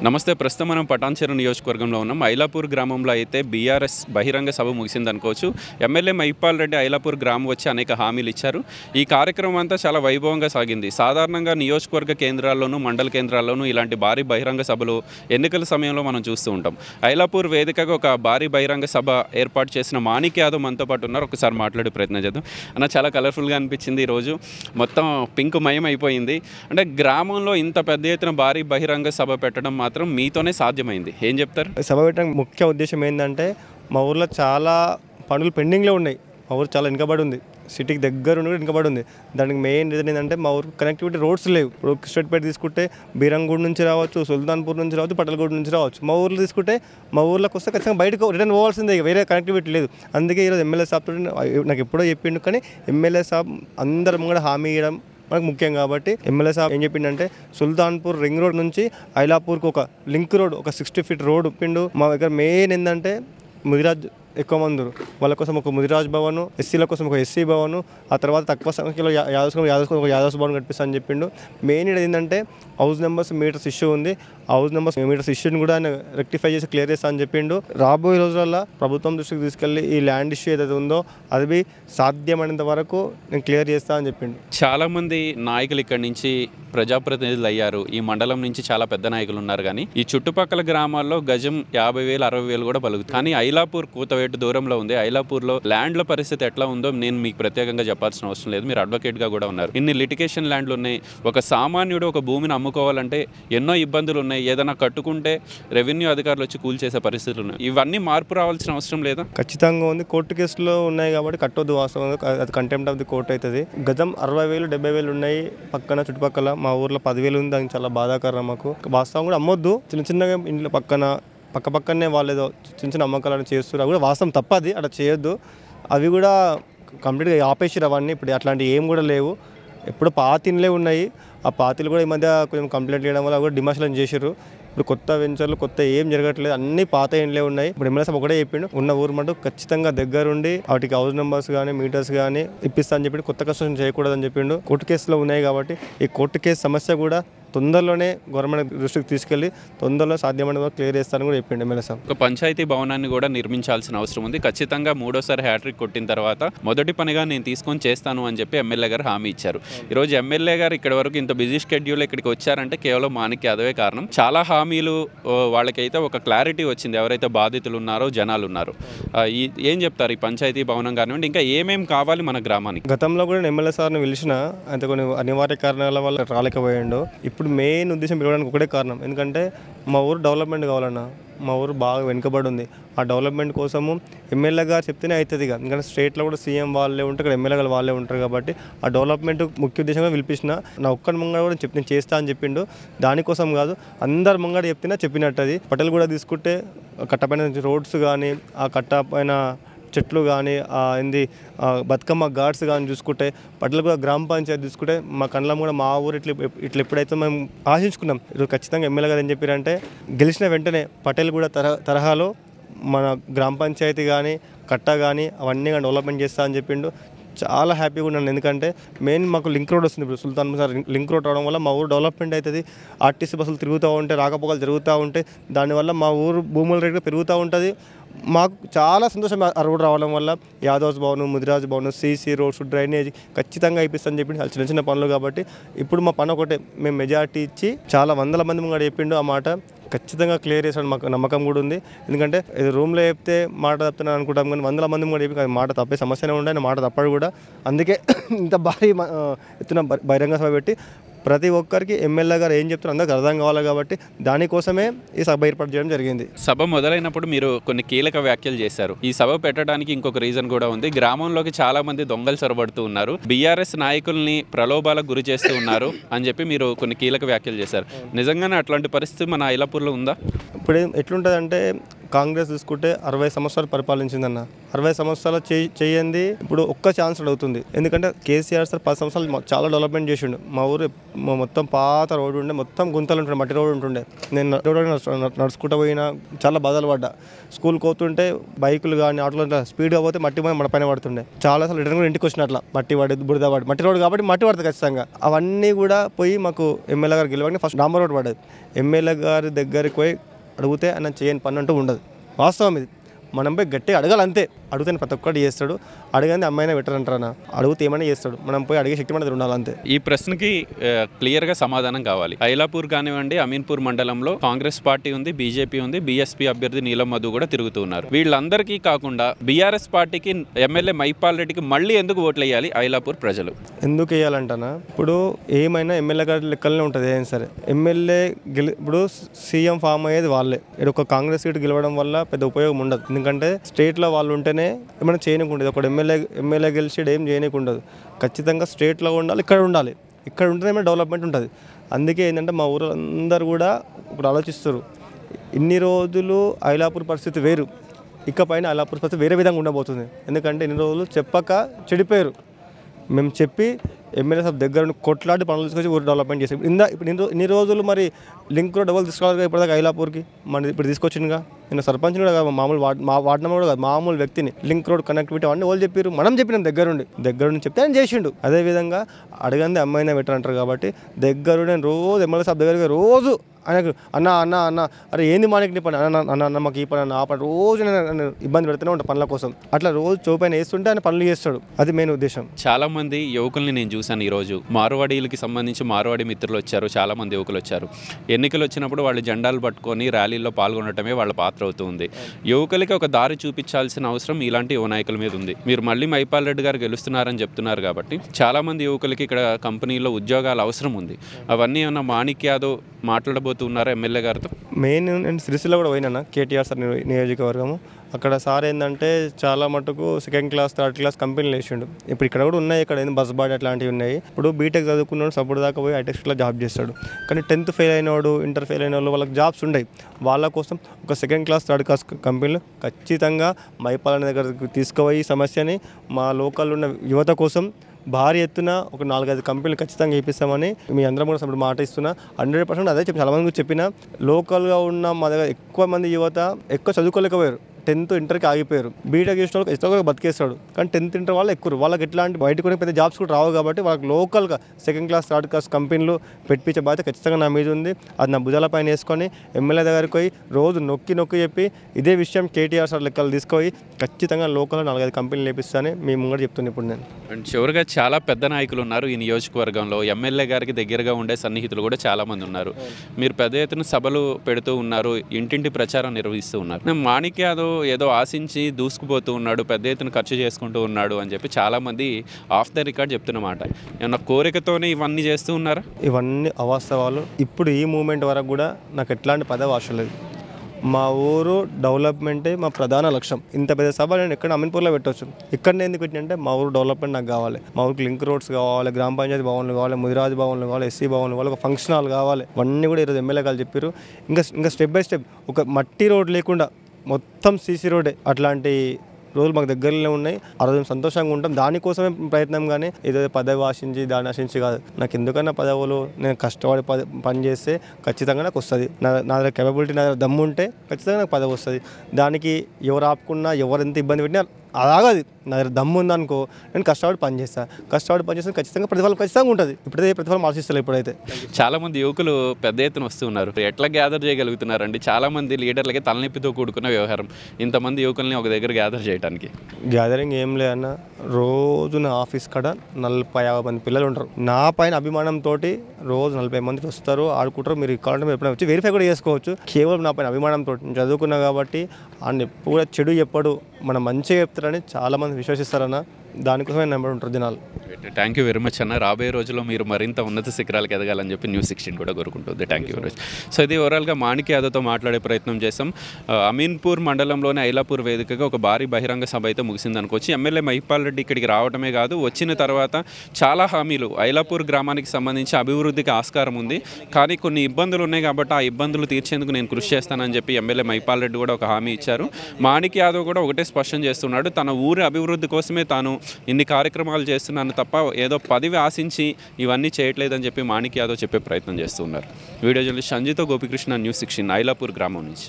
నమస్తే ప్రస్తుతం మనం పటాన్చెరు నియోజకవర్గంలో ఉన్నాం ఐలాపూర్ గ్రామంలో అయితే బీఆర్ఎస్ బహిరంగ సభ ముగిసింది అనుకోవచ్చు ఎమ్మెల్యే మైపాల్ రెడ్డి ఐలాపూర్ గ్రామం వచ్చి అనేక హామీలు ఇచ్చారు ఈ కార్యక్రమం అంతా చాలా వైభవంగా సాగింది సాధారణంగా నియోజకవర్గ కేంద్రాల్లోనూ మండల కేంద్రాల్లోనూ ఇలాంటి భారీ బహిరంగ సభలు ఎన్నికల సమయంలో మనం చూస్తూ ఉంటాం ఐలాపూర్ వేదికగా ఒక భారీ బహిరంగ సభ ఏర్పాటు చేసిన మాణిక్ యాదవ్ మనతో పాటు ఉన్నారు ఒకసారి మాట్లాడే ప్రయత్నం చేద్దాం అన్న చాలా కలర్ఫుల్గా అనిపించింది ఈరోజు మొత్తం పింక్ మయం అయిపోయింది అంటే గ్రామంలో ఇంత పెద్ద ఎత్తున భారీ బహిరంగ సభ పెట్టడం మాత్రం మీతోనే సాధ్యమైంది ఏం చెప్తారు సభ పెట్టడానికి ముఖ్య ఉద్దేశం ఏంటంటే మా ఊర్లో చాలా పనులు పెండింగ్లో ఉన్నాయి మా ఊరు చాలా వెనుకబడి ఉంది సిటీకి దగ్గర ఉండి కూడా వెనుకబడి ఉంది దానికి మెయిన్ రీజన్ ఏంటంటే మా ఊరు కనెక్టివిటీ రోడ్స్ లేవు ఇప్పుడు కిస్టేట్పేట తీసుకుంటే బీరంగూడ్ నుంచి రావచ్చు సుల్తాన్పూర్ నుంచి రావచ్చు పటల్గూడ్ నుంచి రావచ్చు మా ఊర్లో తీసుకుంటే మా ఊర్లోకి వస్తే ఖచ్చితంగా బయటకు రిటర్న్ పోవాల్సిందే ఇక వేరే కనెక్టివిటీ లేదు అందుకే ఈరోజు ఎమ్మెల్యే సాబ్ తోటి నాకు ఎప్పుడో చెప్పిండు కానీ ఎమ్మెల్యే సాబ్ అందరం కూడా హామీ ఇవ్వడం మనకు ముఖ్యం కాబట్టి ఎమ్మెల్యే సాబ్ ఏం చెప్పిండంటే సుల్తాన్పూర్ రింగ్ రోడ్ నుంచి ఐలాపూర్కి ఒక లింక్ రోడ్ ఒక సిక్స్టీ ఫీట్ రోడ్ పిండు మా దగ్గర మెయిన్ ఏంటంటే ముదిరాజ్ ఎక్కువ మంది ఉన్నారు. వాళ్ళ కోసం ఒక ముదిరాజ్ భవన్ ఎస్సీల కోసం ఒక ఎస్సీ భవన్ ఆ తర్వాత తక్కువ సంఖ్యలో యా- యాదవ్స్ కోసం యాదవ్స్ కోసం ఒక యాదవ్స్ భవన్ కట్టిస్తా అని చెప్పిండు మెయిన్ ఇది ఏంటంటే హౌస్ నెంబర్స్ మీటర్స్ ఇష్యూ ఉంది హౌస్ నెంబర్స్ మీటర్స్ ఇష్యూని కూడా ఆయన రెక్టిఫై చేసి క్లియర్ చేస్తా అని చెప్పిండు రాబోయే రోజులలో ప్రభుత్వం దృష్టికి తీసుకెళ్లి ఈ ల్యాండ్ ఇష్యూ ఏదైతే ఉందో అది సాధ్యమైనంత వరకు నేను క్లియర్ చేస్తా అని చెప్పిండు చాలామంది నాయకులు ఇక్కడి నుంచి ప్రజాప్రతినిధులు అయ్యారు ఈ మండలం నుంచి చాలా పెద్ద నాయకులు ఉన్నారు కానీ ఈ చుట్టుపక్కల గ్రామాల్లో గజం యాభై వేలు అరవై వేలు కూడా పలుకుతుంది కానీ ఐలాపూర్ కూతవేటు దూరంలో ఉంది ఐలాపూర్లో ల్యాండ్ల పరిస్థితి ఎట్లా ఉందో నేను మీకు ప్రత్యేకంగా చెప్పాల్సిన అవసరం లేదు మీరు అడ్వకేట్గా కూడా ఉన్నారు ఇన్ని లిటికేషన్ ల్యాండ్లు ఉన్నాయి ఒక సామాన్యుడు ఒక భూమిని అమ్ముకోవాలంటే ఎన్నో ఇబ్బందులు ఉన్నాయి ఏదైనా కట్టుకుంటే రెవెన్యూ అధికారులు వచ్చి కూల్చేసే పరిస్థితులు ఉన్నాయి ఇవన్నీ మార్పు రావాల్సిన అవసరం లేదా ఖచ్చితంగా ఉంది కోర్టు కేసులో ఉన్నాయి కాబట్టి కట్టొద్దు వాస్తవంగా అది కంటెంప్ట్ ఆఫ్ ది కోర్ట్ అవుతుంది గతం అరవై వేలు డెబ్బై వేలు ఉన్నాయి పక్కన చుట్టుపక్కల మా ఊర్లో పదివేలు ఉంది అది చాలా బాధాకరం మాకు వాస్తవం కూడా అమ్మొద్దు చిన్న చిన్నగా ఇంట్లో పక్కన పక్క పక్కనే వాళ్ళు ఏదో చిన్న చిన్న అమ్మకాలను చేస్తారు అవి కూడా వాస్తవం తప్పది అట్లా చేయొద్దు అవి కూడా కంప్లీట్గా ఆపేసిరు అవన్నీ ఇప్పుడు అట్లాంటివి ఏం కూడా లేవు ఎప్పుడు పాతిన్లే ఉన్నాయి ఆ పాతిలు కూడా ఈ మధ్య కొంచెం కంప్లైంట్ చేయడం వల్ల అవి కూడా డిమాషన్ చేసారు ఇప్పుడు కొత్త వెంచర్లు కొత్త ఏం జరగట్లేదు అన్ని పాత ఇండ్లే ఉన్నాయి ఇప్పుడు ఎమ్మెల్యే సాబ్ ఒకటే చెప్పిండు ఉన్న ఊరు మటు ఖచ్చితంగా దగ్గరుండి వాటికి హౌస్ నెంబర్స్ కానీ మీటర్స్ కానీ ఇప్పిస్తా అని చెప్పిండు కొత్త కన్స్ట్రక్షన్ చేయకూడదని చెప్పిండు కోర్టు కేసులో ఉన్నాయి కాబట్టి ఈ కోర్టు కేసు సమస్య కూడా తొందరలోనే గవర్నమెంట్ దృష్టికి తీసుకెళ్లి తొందరలో సాధ్యమైన వరకు క్లియర్ చేస్తానని కూడా చెప్పిండు ఎమ్మెల్యే సాబ్ ఒక పంచాయతీ భవనాన్ని కూడా నిర్మించాల్సిన అవసరం ఉంది ఖచ్చితంగా మూడోసారి హ్యాట్రిక్ కొట్టిన తర్వాత మొదటి పనిగా నేను తీసుకొని చేస్తాను అని చెప్పి ఎమ్మెల్యే గారు హామీ ఇచ్చారు ఈరోజు ఎమ్మెల్యే గారు ఇక్కడ వరకు ఇంత బిజీ షెడ్యూల్ ఇక్కడికి వచ్చారంటే కేవలం మాణిక్ యాదవే కారణం చాలా హామీలు ఓ, వాళ్ళకైతే ఒక క్లారిటీ వచ్చింది ఎవరైతే బాధితులు ఉన్నారో జనాలు ఉన్నారో ఆ, ఈ ఏం చెప్తారు ఈ పంచాయతీ భవనం కానివ్వండి ఇంకా ఏమేం కావాలి మన గ్రామానికి గతంలో కూడా నేను ఎమ్మెల్యే సార్ని పిలిచిన అయితే కొన్ని అనివార్య కారణాల వల్ల రాలేకపోయాడు ఇప్పుడు మెయిన్ ఉద్దేశం పిలవడానికి ఒకటే కారణం ఎందుకంటే మా ఊరు డెవలప్మెంట్ కావాలన్న మా ఊరు బాగా వెనుకబడి ఉంది ఆ డెవలప్మెంట్ కోసము ఎమ్మెల్యే గారు చెప్తేనే అవుతుంది ఇక ఎందుకంటే స్టేట్లో కూడా సీఎం వాళ్ళే ఉంటారు ఇక్కడ ఎమ్మెల్యే గారు వాళ్ళే ఉంటారు కాబట్టి ఆ డెవలప్మెంట్ ముఖ్య ఉద్దేశంగా పిలిపించిన నా ఒక్కడి ముంగడ కూడా చెప్పి నేను చేస్తా అని చెప్పిండు దానికోసం కాదు అందరి ముంగడ చెప్తేనే చెప్పినట్టు అది పట్టెలు కూడా తీసుకుంటే కట్టపైన రోడ్స్ కానీ ఆ కట్ట పైన చెట్లు కానీ ఏంది ఆ, బతుకమ్మ ఘాట్స్ కానీ చూసుకుంటే పట్ల కూడా గ్రామ పంచాయతీ చూసుకుంటే మా కళ్ళం కూడా మా ఊరు ఇట్లా ఇట్లా ఎప్పుడైతే మేము ఆశించుకున్నాం ఈరోజు ఖచ్చితంగా ఎమ్మెల్యే గారు ఏం చెప్పారంటే గెలిచిన వెంటనే పటేల్ కూడా తరహా తరహాలో మన గ్రామ పంచాయతీ కానీ కట్ట కానీ అవన్నీ కానీ డెవలప్మెంట్ చేస్తా అని చెప్పిండు చాలా హ్యాపీగా ఉన్నాను ఎందుకంటే మెయిన్ మాకు లింక్ రోడ్ వస్తుంది ఇప్పుడు సుల్తాన్ బజార్ లింక్ రోడ్ రావడం వల్ల మా ఊరు డెవలప్మెంట్ అవుతుంది ఆర్టీసీ బస్సులు తిరుగుతూ ఉంటాయి రాకపోకలు జరుగుతూ ఉంటాయి దానివల్ల మా ఊరు భూముల రేటు పెరుగుతూ ఉంటుంది మాకు చాలా సంతోషం ఆ రోడ్ రావడం వల్ల Yadavs Bhavan Mudiraj Bhavan CC roads drainage ఖచ్చితంగా అయిపిస్తాను చెప్పి చాలా చిన్న చిన్న పనులు కాబట్టి ఇప్పుడు మా పని ఒకటే మేము మెజార్టీ ఇచ్చి చాలా వందల మంది ముంగడ చెప్పిండు ఆ మాట ఖచ్చితంగా క్లియర్ చేసాడు మాకు నమ్మకం కూడా ఉంది ఎందుకంటే ఇది రూమ్లో చెప్తే మాట తప్పుతున్నాను అనుకుంటాం కానీ వందల మంది కూడా చెప్పి అది మాట తప్పే సమస్యనే ఉండే ఆయన మాట తప్పడు కూడా అందుకే ఇంత భారీ మ- ఆ, ఎత్తున బ- బహిరంగ సభ పెట్టి ప్రతి ఒక్కరికి ఎమ్మెల్యే గారు ఏం చెప్తారో అందరికి అర్థం కావాలి కాబట్టి దానికోసమే ఈ సభ ఏర్పాటు చేయడం జరిగింది సభ మొదలైనప్పుడు మీరు కొన్ని కీలక వ్యాఖ్యలు చేశారు ఈ సభ పెట్టడానికి ఇంకొక రీజన్ కూడా ఉంది గ్రామంలోకి చాలా మంది దొంగలు చొరబడుతూ ఉన్నారు బీఆర్ఎస్ నాయకుల్ని ప్రలోభాలకు గురి చేస్తూ ఉన్నారు అని చెప్పి మీరు కొన్ని కీలక వ్యాఖ్యలు చేశారు నిజంగానే అట్లాంటి పరిస్థితి మన ఐలాపూర్లో ఉందా ఇప్పుడు ఏం- ఎట్లుంటుందంటే కాంగ్రెస్ చూసుకుంటే అరవై సంవత్సరాలు పరిపాలించిందన్న అరవై సంవత్సరాలు చేయి చేయండి ఇప్పుడు ఒక్క ఛాన్స్ అవుతుంది ఎందుకంటే కేసీఆర్ సార్ పది సంవత్సరాలు మొ- చాలా డెవలప్మెంట్ చేసిండు మా ఊరు మొ- మొత్తం పాత రోడ్డు ఉండే మొత్తం గుంతలు ఉంటుండే మట్టి రోడ్డు ఉంటుండే నేను రోడ్డు నడుచు- నడుచుకుంటూ పోయినా చాలా బాధలు పడ్డా స్కూల్కి పోతుంటే బైకులు కానీ ఆటోలు ఇట్లా స్పీడ్గా పోతే మట్టి పోయి మన పైన పడుతుండే చాలా సార్లు రిటర్న్ కూడా ఇంటికి వచ్చిన అట్లా మట్టి పడి బురద పడి మట్టి రోడ్డు కాబట్టి మట్టి పడుతుంది ఖచ్చితంగా అవన్నీ కూడా పోయి మాకు ఎమ్మెల్యే గారు గెలవని ఫస్ట్ డాంబర్ రోడ్ పడ్డది ఎమ్మెల్యే గారి దగ్గరికి పోయి అడిగితే ఆయన చేయని పని అంటూ ఉండదు వాస్తవం ఇది మనం పోయి గట్టిగా అడగాలి అంతే అడిగితే ప్రతి ఒక్కటి చేస్తాడు అడగంది అమ్మాయినా బెటర్ అంటారా అడిగితే ఏమైనా చేస్తాడు మనం పోయి అడిగే శక్తి మన ఉండాలి అంతే ఈ ప్రశ్నకి ఆ, క్లియర్గా సమాధానం కావాలి ఐలాపూర్ కానివ్వండి అమీన్పూర్ మండలంలో కాంగ్రెస్ పార్టీ ఉంది బీజేపీ ఉంది బీఎస్పీ అభ్యర్థి నీలం మధు కూడా తిరుగుతూ ఉన్నారు వీళ్ళందరికీ కాకుండా బీఆర్ఎస్ పార్టీకి ఎమ్మెల్యే మైపాల్ రెడ్డికి మళ్ళీ ఎందుకు ఓట్లు వేయాలి ఐలాపూర్ ప్రజలు ఎందుకు వేయాలంటానా ఇప్పుడు ఏమైనా ఎమ్మెల్యే గారి లెక్కలనే ఉంటుంది ఏం సరే ఎమ్మెల్యే గెలి ఇప్పుడు సీఎం ఫామ్ అయ్యేది వాళ్ళే ఇక్కడ ఒక కాంగ్రెస్ సీట్ గెలవడం వల్ల పెద్ద ఉపయోగం ఉండదు ఎందుకంటే స్టేట్లో వాళ్ళు ఉంటేనే ఏమైనా చేయనీకుండదు ఒక ఎమ్మెల్యే ఎమ్మెల్యే గెలిచి ఏం చేయనీకుండదు ఖచ్చితంగా స్టేట్లో ఉండాలి ఇక్కడ ఉండాలి ఇక్కడ ఉంటేనే ఏమైనా డెవలప్మెంట్ ఉంటుంది అందుకే ఏంటంటే మా ఊరు అందరూ కూడా ఇప్పుడు ఆలోచిస్తారు ఇన్ని రోజులు ఐలాపూర్ పరిస్థితి వేరు ఇకపైన ఐలాపూర్ పరిస్థితి వేరే విధంగా ఉండబోతుంది ఎందుకంటే ఇన్ని రోజులు చెప్పక చెడిపోయారు మేము చెప్పి ఎమ్మెల్యే సాబ్ దగ్గర నుండి కొట్లాడి పనులు తీసుకొచ్చి ఊరు డెవలప్మెంట్ చేసాం ఇందా ఇప్పుడు ఇన్ని రో- ఇన్ని రోజులు మరి లింక్ రోడ్ డబుల్ తీసుకోవాలి ఇప్పటిదాకా ఐలాపూర్కి మన ఇప్పుడు తీసుకొచ్చిందిగా నేను సర్పంచ్ కూడా కాదు మామూలు వార్డ్ మా వార్డ్ నెంబర్ కూడా కాదు మామూలు వ్యక్తిని లింక్ రోడ్ కనెక్టివిటీ అవన్నీ వాళ్ళు చెప్పారు మనం చెప్పినాం దగ్గరుండి దగ్గరుండి చెప్తే ఆయన చేసిండు అదేవిధంగా అడగంది అమ్మాయినా బెటర్ అంటారు కాబట్టి దగ్గరుండి నేను రోజు ఎమ్మెల్యే సాబ్ దగ్గరికి రోజు ఆయనకు అన్న అన్న అన్న అరే ఏంది మానికి నీ పని అన్న అన్న అన్న మాకు ఈ పని అన్న ఆ పని రోజు నేను నన్ను ఇబ్బంది పెడుతూనే ఉంటాను పనుల కోసం అట్లా రోజు చౌపైన వేస్తుంటే ఆయన పనులు చేస్తాడు అది మెయిన్ ఉద్దేశం చాలా మంది యువకుల్ని నేను చూశాను ఈరోజు మార్వాడీలకి సంబంధించి మార్వాడి మిత్రులు వచ్చారు చాలా మంది యువకులు వచ్చారు ఎన్నికలు వచ్చినప్పుడు వాళ్ళు జెండాలు పట్టుకొని ర్యాలీల్లో పాల్గొనడమే వాళ్ళ పాత్ర అవుతుంది యువకులకి ఒక దారి చూపించాల్సిన అవసరం ఇలాంటి యువ నాయకుల మీద ఉంది మీరు మళ్ళీ మైపాల్ రెడ్డి గారు గెలుస్తున్నారని చెప్తున్నారు కాబట్టి చాలా మంది యువకులకి ఇక్కడ కంపెనీలో ఉద్యోగాల అవసరం ఉంది అవన్నీ ఏమన్నా మాణిక్ యాదవ్ మాట్లాడబోతున్నారా ఎమ్మెల్యే గారితో మెయిన్ నేను సిరిసిల్ల కూడా పోయినా కేటీఆర్ సార్ నియో- నియోజకవర్గము అక్కడ సార్ ఏంటంటే చాలా మటుకు సెకండ్ క్లాస్ థర్డ్ క్లాస్ కంపెనీలు వేసిండు ఇప్పుడు ఇక్కడ కూడా ఉన్నాయి ఇక్కడ ఏంది బస్ బాడీ అట్లాంటివి ఉన్నాయి ఇప్పుడు బీటెక్ చదువుకున్నాడు సపోర్ట్ దాకా పోయి ఐటెక్స్లో జాబ్ చేస్తాడు కానీ టెన్త్ ఫెయిల్ అయినవాడు ఇంటర్ ఫెయిల్ అయిన వాళ్ళు వాళ్ళకి జాబ్స్ ఉన్నాయి వాళ్ళ కోసం ఒక సెకండ్ క్లాస్ థర్డ్ క్లాస్ కంపెనీలు ఖచ్చితంగా మైపాలన దగ్గరకు తీసుకుపోయి ఈ సమస్యని మా లోకల్ ఉన్న యువత కోసం భారీ ఎత్తున ఒక నాలుగైదు కంపెనీలు ఖచ్చితంగా ఇప్పిస్తామని మీ అందరం కూడా ఇప్పుడు మాట ఇస్తున్నా హండ్రెడ్ పర్సెంట్ అదే చెప్పి చాలా మంది కూడా చెప్పిన లోకల్గా ఉన్న మా దగ్గర ఎక్కువ మంది యువత ఎక్కువ చదువుకోలేకపోయారు టెన్త్ ఇంటర్కి ఆగిపోయారు బీటెక్ చేసిన వాళ్ళకి ఎಷ್ಟో బతికేస్తాడు కానీ టెన్త్ ఇంటర్ వాళ్ళు ఎక్కువ వాళ్ళకి ఎట్లాంటి బయట కూడా పెద్ద జాబ్స్ కూడా రావు కాబట్టి వాళ్ళకి లోకల్గా సెకండ్ క్లాస్ థర్డ్ క్లాస్ కంపెనీలు పెట్టించే బాధ్యత ఖచ్చితంగా నా మీద ఉంది అది నా భుజాల పైన వేసుకొని ఎమ్మెల్యే దగ్గరికి పోయి రోజు నొక్కి నొక్కి చెప్పి ఇదే విషయం కేటీఆర్ సార్ లెక్కలు తీసుకొని ఖచ్చితంగా లోకల్లో నాలుగైదు కంపెనీలు లేపిస్తానని మీ ముంగట చెప్తున్నాను ఇప్పుడు నేను అండ్ చివరిగా చాలా పెద్ద నాయకులు ఉన్నారు ఈ నియోజకవర్గంలో ఎమ్మెల్యే గారికి దగ్గరగా ఉండే సన్నిహితులు కూడా చాలా మంది ఉన్నారు మీరు పెద్ద ఎత్తున సభలు పెడుతూ ఉన్నారు ఇంటింటి ప్రచారం నిర్వహిస్తూ ఉన్నారు నేను మాణిక్ యాదవ్ ఏదో ఆశించి దూసుకుపోతూ ఉన్నాడు పెద్ద ఎత్తున ఖర్చు చేసుకుంటూ ఉన్నాడు అని చెప్పి చాలా మంది ఆఫ్ ద రికార్డ్ చెప్తున్నమాట ఏమన్నా కోరికతోనే ఇవన్నీ చేస్తూ ఉన్నారా ఇవన్నీ అవాస్తవాలు ఇప్పుడు ఈ మూమెంట్ వరకు కూడా నాకు ఎట్లాంటి పదవి అవసరం లేదు మా ఊరు డెవలప్మెంటే మా ప్రధాన లక్ష్యం ఇంత పెద్ద సభ నేను ఎక్కడ అమీన్పూర్లో పెట్టవచ్చు ఇక్కడ ఎందుకు పెట్టినంటే మా ఊరు డెవలప్మెంట్ నాకు కావాలి మా ఊరికి లింక్ రోడ్స్ కావాలి గ్రామ పంచాయతీ భవన్లు కావాలి ముదిరాజ్ భవన్లు కావాలి ఎస్సీ భవన్లు కావాలి ఒక ఫంక్షన్ హాల్ కావాలి ఇవన్నీ కూడా ఈరోజు ఎమ్మెల్యే గారు చెప్పారు ఇంకా ఇంకా స్టెప్ బై స్టెప్ ఒక మట్టి రోడ్ లేకుండా మొత్తం సీసీ రోడే అట్లాంటి రోజులు మాకు దగ్గరలో ఉన్నాయి ఆ రోజు మేము సంతోషంగా ఉంటాం దానికోసమే ప్రయత్నం కానీ ఏదో పదవి ఆశించి దాన్ని ఆశించి కాదు నాకు ఎందుకన్నా పదవులు నేను కష్టపడి పద పని చేస్తే ఖచ్చితంగా నాకు వస్తుంది నా నా దగ్గర కేపబిలిటీ నా దగ్గర దమ్ము ఉంటే ఖచ్చితంగా నాకు పదవి వస్తుంది దానికి ఎవరు ఆపుకున్నా ఎవరు ఎంత ఇబ్బంది పెట్టినా అలాగది నా దగ్గర దమ్ము ఉందనుకో నేను కష్టపడి పని చేస్తాను కష్టపడి పని చేస్తే ఖచ్చితంగా ప్రతిఫలం ఖచ్చితంగా ఉంటుంది ఇప్పుడైతే ఏ ప్రతిఫలం ఆశిస్తలేదు ఇప్పుడైతే చాలా మంది యువకులు పెద్ద ఎత్తున వస్తూ ఉన్నారు ఎట్లా గ్యాదర్ చేయగలుగుతున్నారండి చాలా మంది లీడర్లకి తలనొప్పితో కూడుకున్న వ్యవహారం ఇంతమంది యువకుల్ని ఒక దగ్గర గ్యాదర్ చేయడానికి గ్యాదరింగ్ ఏం లేదన్న రోజు నా ఆఫీస్ కాడ నలభై యాభై మంది పిల్లలు ఉంటారు నా పైన అభిమానంతో రోజు నలభై మంది వస్తారు ఆడుకుంటారు మీరు కావాలంటే మీరు ఎప్పుడైనా వచ్చి వెరిఫై కూడా చేసుకోవచ్చు కేవలం నా పైన అభిమానంతో నేను చదువుకున్నా కాబట్టి ఆయన ఎప్పుడు కూడా చెడు చెప్పడు మనం మంచిగా చెప్తారని చాలామంది విశ్వసిస్తారన్న దానికోసమే నెంబర్ ఉంటారు జనాలు థ్యాంక్ యూ వెరీ మచ్ అన్న రాబోయే రోజుల్లో మీరు మరింత ఉన్నత శిఖరాలకు ఎదగాలని చెప్పి న్యూస్ సిక్స్టీన్ కూడా కోరుకుంటుంది thank you very much so ఇది ఓవరాల్గా మాణిక్ యాదవ్తో మాట్లాడే ప్రయత్నం చేసాం ఆ, అమీన్పూర్ మండలంలోని ఐలాపూర్ వేదికగా ఒక భారీ బహిరంగ సభ అయితే ముగిసింది అనుకోవచ్చు ఎమ్మెల్యే మహిపాల్ రెడ్డి ఇక్కడికి రావడమే కాదు వచ్చిన తర్వాత చాలా హామీలు ఐలాపూర్ గ్రామానికి సంబంధించి అభివృద్ధికి ఆస్కారం ఉంది కానీ కొన్ని ఇబ్బందులు ఉన్నాయి కాబట్టి ఆ ఇబ్బందులు తీర్చేందుకు నేను కృషి చేస్తానని చెప్పి ఎమ్మెల్యే మహిపాల్ రెడ్డి కూడా ఒక హామీ ఇచ్చారు మాణిక్ యాదవ్ కూడా ఒకటే స్పష్టం చేస్తున్నాడు తన ఊరి అభివృద్ధి కోసమే తాను ఇన్ని కార్యక్రమాలు చేస్తున్నాను తప్ప ఏదో పదవి ఆశించి ఇవన్నీ చేయట్లేదని చెప్పి మాణిక్ యాదవ్ చెప్పే ప్రయత్నం చేస్తున్నారు వీడియో జర్నలిస్ట్ సంజీతో గోపికృష్ణ న్యూస్ సిక్స్టీన్ ఐలాపూర్ గ్రామం నుంచి